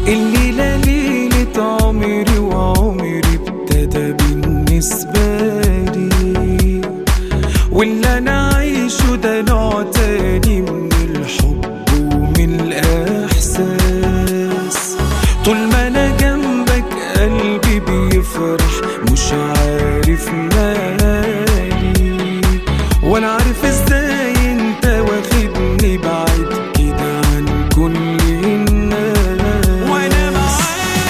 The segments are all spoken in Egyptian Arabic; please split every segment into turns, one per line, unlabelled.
الليلة ليلة عمري وعمري ابتدى بالنسبة لي واللي أنا عايشه ده نوع تاني من الحب ومن الإحساس طول ما أنا جنبك قلبي بيفرح مش عارف مالي وأنا عارف إزاي أنت واخدني بعيد كده عن كل الناس وأنا معاك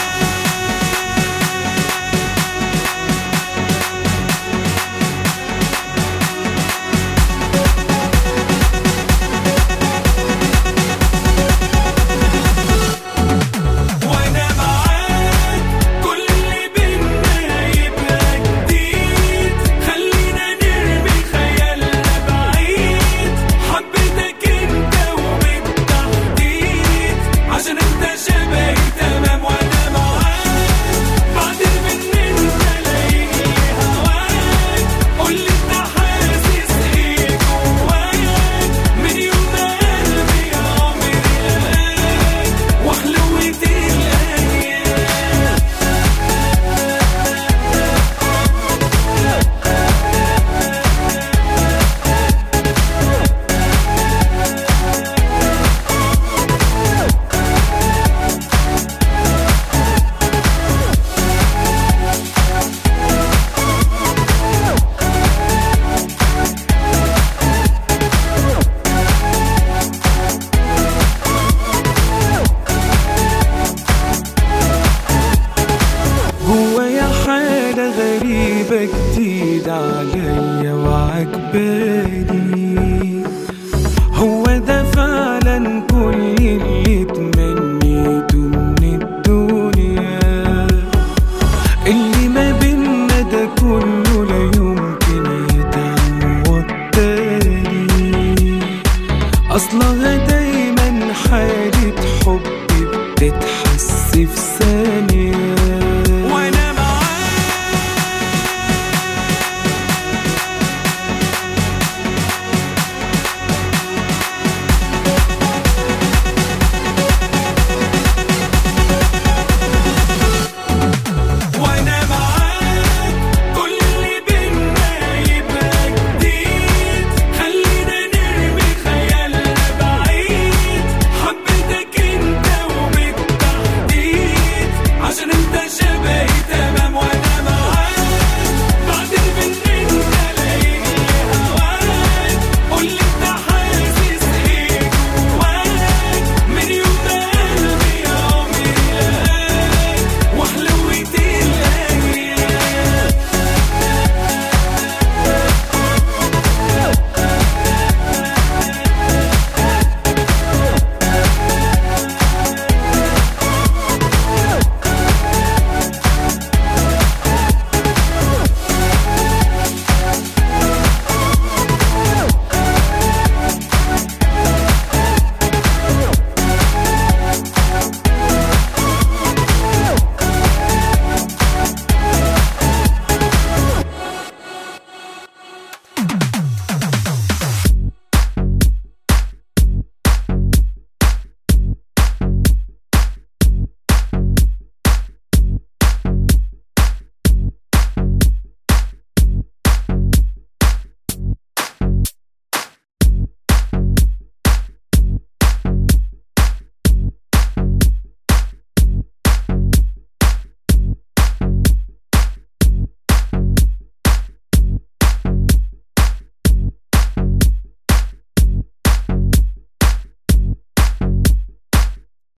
وانا معاك كل اللي بينا يبقى جديد خلينا نرمي خيالنا بعيد حبيتك انت وبالتحديد عشان انت شبهي تمام وانا معاك بعدين من انت لاقيني هواك قولي انت حاسس ايه جواك من يوم ما قلبي يا عمري لقاك وحلوة الايام جوايا حالة غريبة جديدة عليا وعجباني هو ده فعلا كل اللي تمنيته من الدنيا اللي ما بينا ده كله لا يمكن يتعوض تاني اصلها دايما حالة حب بتتحقق